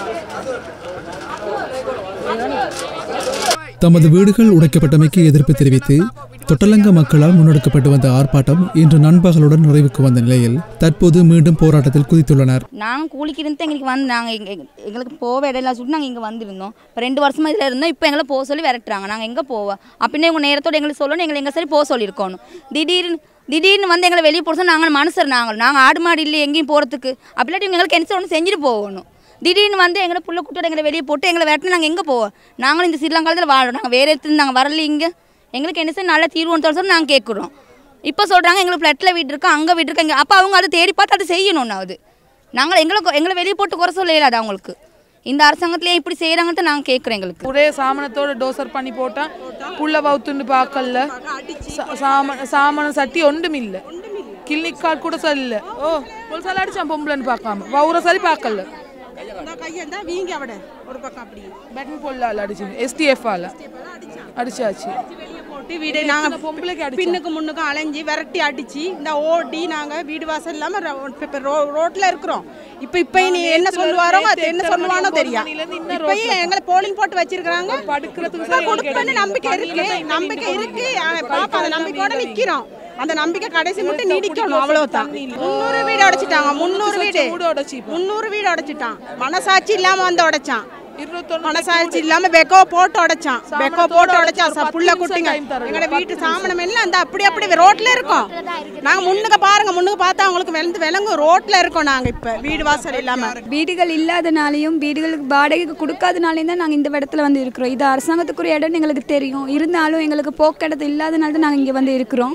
தமது வீடுகள் உடைக்கப்பட்டமைக்கு எதிர்ப்பு தெரிவித்து தொட்டலங்க மக்களால் முன்னெடுக்கப்பட்டு வந்த ஆர்ப்பாட்டம் இன்று நண்பகலுடன் நிறைவுக்கு வந்த நிலையில் தற்போது மீண்டும் போராட்டத்தில் குதித்துள்ளனர் நாங்கள் கூலிக்கு இருந்து எங்களுக்கு வந்து நாங்கள் எங்க எங்க- எங்களுக்கு போக இடையில சொல்லிட்டு நாங்கள் இங்கே வந்திருந்தோம் இப்போ ரெண்டு வருஷமா இதில் இருந்தோம் இப்போ எங்களை போக சொல்லி விரட்டுறாங்க நாங்கள் எங்கே போவோம் அப்படின்னு உங்கள் நேரத்தோட எங்களுக்கு சொல்லணும் எங்களை எங்கே சரி போக சொல்லியிருக்கணும் திடீர்னு திடீர்னு வந்து எங்களை வெளியே போட சொன்னா நாங்கள் மனுஷர் நாங்கள் நாங்கள் ஆடு மாடு இல்லை எங்கேயும் போகிறதுக்கு அப்படிலாட்டி இவங்க எங்களுக்கு என்ன ஒன்று செஞ்சுட்டு போகணும் திடீர்னு வந்து எங்களை புள்ள குட்டோட எங்களை வெளியே போட்டு எங்களை விரட்டினா நாங்கள் எங்கே போவோம் நாங்களும் இந்த ஸ்ரீலங்காலத்தில் வாழறோம் நாங்கள் வேறு இடத்துல நாங்கள் வரல இங்கே எங்களுக்கு என்ன செய்ய நல்ல தீர்வுன்னு சொல்லி நாங்கள் கேட்குறோம் இப்போ சொல்கிறாங்க எங்களுக்கு ஃப்ளட்டில் வீடு இருக்கா அங்கே வீடு இருக்கா இங்கே அப்போ அவங்க அதை தேடி பார்த்து அதை செய்யணும் அது நாங்கள் எங்களை கொ- எங்களை வெளியே போட்டு குறை சொல்ல இயலாது அவங்களுக்கு இந்த அரசாங்கத்திலே இப்படி செய்கிறாங்கன்ட்டு நாங்கள் கேட்குறோம் எங்களுக்கு ஒரே சாமனத்தோட டோசர் பண்ணி போட்டா புள்ள வவுத்துண்டு பார்க்கல சா- சாம சாமன சட்டி ஒன்றும் இல்லை கிளினிக் கார்டு கூட சரியில்ல ஓ ஒரு சால் அடிச்சான் பொம்பளைன்னு பார்க்காம வவுற சரி பார்க்கல இந்த கையண்டா வீங்கி அவட ஒரு பக்கம் அப்படி பேட்டன் பொல்லால் அடிச்சு எஸ்டிஎஃப் ஆல அடிச்சாச்சு போட்டு வீடு நாங்க பொம்பளைக்கு அடிச்சா பின்னுக்கு முன்னுக்கும் அலைஞ்சி விரட்டி அடிச்சு இந்த ஓடி நாங்க வீடு வாசல் இல்லாம ரோ- இப்ப ரோ- ரோட்ல இருக்கிறோம் இப்ப இப்ப நீ என்ன சொல்லுவாரோ அது என்ன சொல்லுவானோ தெரியும் இப்பயும் எங்களை போலிங் போட்டு வச்சிருக்காங்க படுக்கிறதுக்கு கொடுப்பேன்னு நம்பிக்கை இருக்கு நம்பிக்கை இருக்கு ஆனா பாப்பா அந்த நம்பிக்கையோட நிக்கிறோம் அந்த நம்பிக்கை கடைசி மட்டும் நீடிக்கணும் அவ்வளவுதான் முந்நூறு வீடு உடைச்சிட்டாங்க முந்நூறு வீடு வீடு உடைச்சு முந்நூறு வீடு உடைச்சிட்டான் மனசாட்சி இல்லாம வந்து உடைச்சான் இருபத்தொன்னு மனசாட்சி இல்லாம பெக்கோ போட்டு உடைச்சான் பெக்கோ போட்டு உடைச்சான் ச- புள்ள குட்டிங்க எங்களோட வீட்டு சாமணம் எல்லாம் அந்த அப்படி அப்படி ரோட்ல இருக்கோம் நாங்க முன்னுக்கு பாருங்க முன்னுக்கு பார்த்தா அவங்களுக்கு விளந்து விளங்கும் ரோட்ல இருக்கோம் நாங்க இப்ப வீடு வாசல் இல்லாம வீடுகள் இல்லாதனாலையும் வீடுகளுக்கு வாடகைக்கு கொடுக்காதனாலையும் தான் நாங்கள் இந்த இடத்துல வந்து இருக்கிறோம் இது அரசாங்கத்துக்குரிய இடம்னு எங்களுக்கு தெரியும் இருந்தாலும் எங்களுக்கு போக்குவரத்து இல்லாதனால தான் நாங்கள் இங்கே வந்து இருக்கிறோம்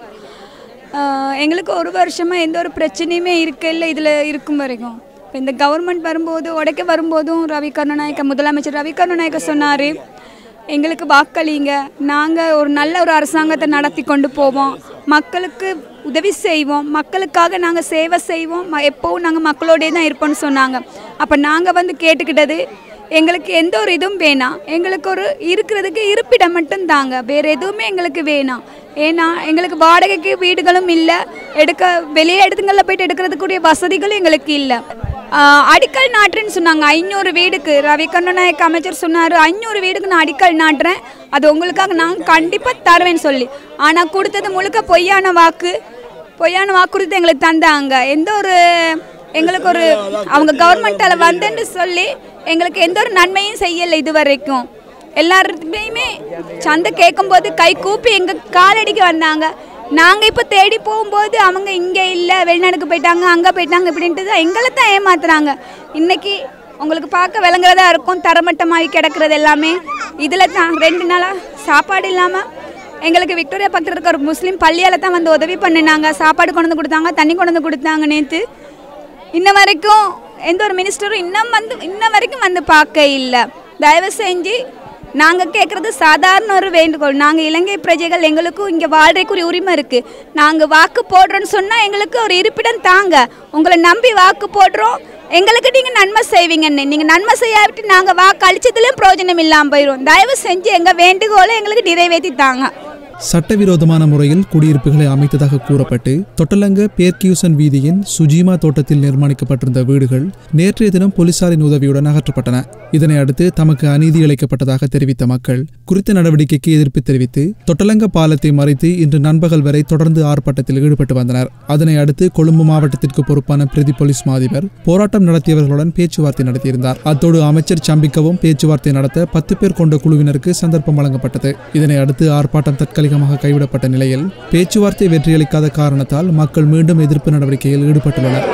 ஆஹ் எங்களுக்கு ஒரு வருஷமாக எந்த ஒரு பிரச்சனையுமே இருக்கையில் இதில் இருக்கும் வரைக்கும் இப்போ இந்த கவர்மெண்ட் வரும்போது உடைக்க வரும்போதும் ரவி கருணாநாயக்க முதலமைச்சர் ரவி கருணாநாயக்க சொன்னார் எங்களுக்கு வாக்களிங்க நாங்கள் ஒரு நல்ல ஒரு அரசாங்கத்தை நடத்தி கொண்டு போவோம் மக்களுக்கு உதவி செய்வோம் மக்களுக்காக நாங்கள் சேவை செய்வோம் ம- எப்பவும் நாங்கள் மக்களோடே தான் இருப்போம்னு சொன்னாங்க அப்போ நாங்கள் வந்து கேட்டுக்கிட்டது எங்களுக்கு எந்த ஒரு இதுவும் வேணாம் எங்களுக்கு ஒரு இருக்கிறதுக்கு இருப்பிடம் மட்டும் தாங்க வேறு எதுவுமே எங்களுக்கு வேணாம் ஏன்னா எங்களுக்கு வாடகைக்கு வீடுகளும் இல்லை எடுக்க வெளியே இடத்துங்களில் போயிட்டு எடுக்கிறதுக்குரிய வசதிகளும் எங்களுக்கு இல்லை ஆஹ் அடிக்கல் நாட்டுறேன்னு சொன்னாங்க ஐநூறு வீடுக்கு ரவி கருணாநாயக்க அமைச்சர் சொன்னார் ஐநூறு வீடுக்கு நான் அடிக்கல் நாட்டுறேன் அது உங்களுக்காக நான் கண்டிப்பாக தருவேன்னு சொல்லி ஆனால் கொடுத்தது முழுக்க பொய்யான வாக்கு பொய்யான வாக்குறுதி எங்களுக்கு தந்தாங்க எந்த ஒரு எங்களுக்கு ஒரு அவங்க கவர்மெண்ட்டால் வந்தேன்னு சொல்லி எங்களுக்கு எந்த ஒரு நன்மையும் செய்யலை இது வரைக்கும் எல்லாருமே சந்தை கேட்கும்போது கை கூப்பி எங்கள் காலடிக்கு வந்தாங்க நாங்கள் இப்போ தேடி போகும்போது அவங்க இங்கே இல்லை வெளிநாட்டுக்கு போயிட்டாங்க அங்கே போயிட்டாங்க இப்படின்ட்டு தான் எங்களை தான் ஏமாத்துறாங்க இன்னைக்கு உங்களுக்கு பார்க்க விளங்குறதா இருக்கும் தரமட்டமாகி கிடக்கிறது எல்லாமே இதில் தான் ரெண்டு நாளாக சாப்பாடு இல்லாமல் எங்களுக்கு விக்டோரியா பக்கத்தில் இருக்க ஒரு முஸ்லீம் பள்ளியால் தான் வந்து உதவி பண்ணினாங்க சாப்பாடு கொண்டு வந்து கொடுத்தாங்க தண்ணி கொண்டு வந்து கொடுத்தாங்க நேற்று இன்ன வரைக்கும் எந்த ஒரு மினிஸ்டரும் இன்னும் வந்து இன்ன வரைக்கும் வந்து பார்க்க இல்லை தயவு செஞ்சு நாங்கள் கேட்குறது சாதாரண ஒரு வேண்டுகோள் நாங்கள் இலங்கை பிரஜைகள் எங்களுக்கும் இங்கே வாழ்றதுக்குரிய உரிமை இருக்குது நாங்கள் வாக்கு போடுறோன்னு சொன்னால் எங்களுக்கு ஒரு இருப்பிடம் தாங்க உங்களை நம்பி வாக்கு போடுறோம் எங்களுக்கு நீங்கள் நன்மை செய்வீங்கன்னு நீங்கள் நன்மை செய்யாவிட்டு நாங்கள் வாக்கு அளிச்சதுலேயும் பிரயோஜனம் இல்லாமல் போயிடும் தயவு செஞ்சு எங்கள் வேண்டுகோளை எங்களுக்கு நிறைவேற்றி தாங்க சட்டவிரோதமான முறையில் குடியிருப்புகளை அமைத்ததாக கூறப்பட்டு தொட்டலங்க பேர்கியூசன் வீதியின் சுஜிமா தோட்டத்தில் நிர்மாணிக்கப்பட்டிருந்த வீடுகள் நேற்றைய தினம் போலீசாரின் உதவியுடன் அகற்றப்பட்டன இதனை அடுத்து தமக்கு அநீதி இழைக்கப்பட்டதாக தெரிவித்த மக்கள் குறித்த நடவடிக்கைக்கு எதிர்ப்பு தெரிவித்து தொட்டலங்க பாலத்தை மறைத்து இன்று நண்பகல் வரை தொடர்ந்து ஆர்ப்பாட்டத்தில் ஈடுபட்டு வந்தனர் அதனை அடுத்து கொழும்பு மாவட்டத்திற்கு பொறுப்பான பிரதி போலீஸ் மாதிபர் போராட்டம் நடத்தியவர்களுடன் பேச்சுவார்த்தை நடத்தியிருந்தார் அத்தோடு அமைச்சர் சம்பிக்கவும் பேச்சுவார்த்தை நடத்த பத்து பேர் கொண்ட குழுவினருக்கு சந்தர்ப்பம் வழங்கப்பட்டது இதனை அடுத்து ஆர்ப்பாட்டம் தற்காலிகமாக கைவிடப்பட்ட நிலையில் பேச்சுவார்த்தை வெற்றியளிக்காத காரணத்தால் மக்கள் மீண்டும் எதிர்ப்பு நடவடிக்கையில் ஈடுபட்டுள்ளனர்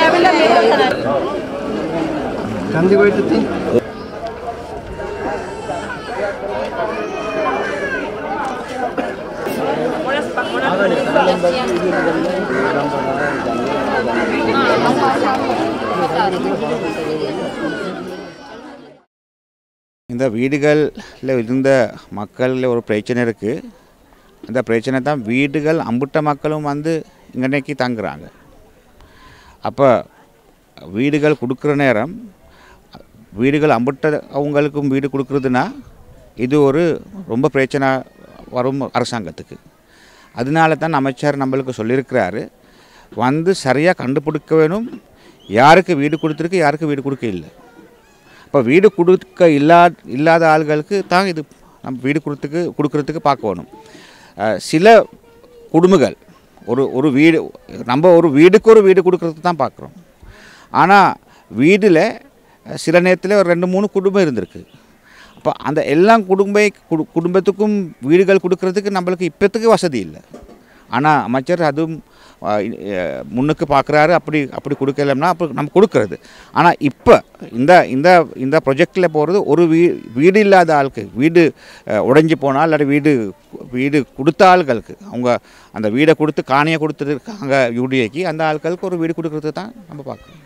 இந்த வீடுகளில் இருந்த மக்களில் ஒரு பிரச்சனை இருக்குது அந்த பிரச்சனை தான் வீடுகள் அம்புட்ட மக்களும் வந்து இங்கனைக்கு தங்குறாங்க அப்போ வீடுகள் கொடுக்குற நேரம் வீடுகள் அம்புட்ட அவங்களுக்கும் வீடு கொடுக்குறதுனா இது ஒரு ரொம்ப பிரச்சனை வரும் அரசாங்கத்துக்கு அதனால தான் அமைச்சர் நம்மளுக்கு சொல்லியிருக்கிறாரு வந்து சரியாக கண்டுபிடிக்க வேணும் யாருக்கு வீடு கொடுத்துருக்கு யாருக்கு வீடு கொடுக்க இல்லை இப்போ வீடு கொடுக்க இல்லா இல்லாத ஆள்களுக்கு தான் இது நம்ம வீடு கொடுத்துக்கு கொடுக்கறதுக்கு பார்க்கணும் அஹ், சில குடும்பங்கள் ஒரு ஒரு வீடு நம்ம ஒரு வீடுக்கு ஒரு வீடு கொடுக்கறதுக்கு தான் பார்க்குறோம் ஆனால் வீட்டில் சில நேரத்தில் ஒரு ரெண்டு மூணு குடும்பம் இருந்திருக்கு அப்போ அந்த எல்லா குடும்ப குடு- குடும்பத்துக்கும் வீடுகள் கொடுக்கறதுக்கு நம்மளுக்கு இப்போத்துக்கு வசதி இல்லை ஆனால் அமைச்சர் அதுவும் ஆ, அஹ், முன்னுக்கு பார்க்குறாரு அப்படி அப்படி கொடுக்கலன்னா அப்போ நம்ம கொடுக்கறது ஆனால் இப்போ இந்த இந்த இந்த ப்ரொஜெக்டில் போகிறது ஒரு வீ வீடு இல்லாத ஆளுக்கு வீடு அஹ், உடைஞ்சு போனால் இல்லாட்டி வீடு வீடு கொடுத்த ஆள்களுக்கு அவங்க அந்த வீடை கொடுத்து காணியை கொடுத்துருக்காங்க யூடிஏக்கு அந்த ஆட்களுக்கு ஒரு வீடு கொடுக்கறது தான் நம்ம பார்க்குறோம்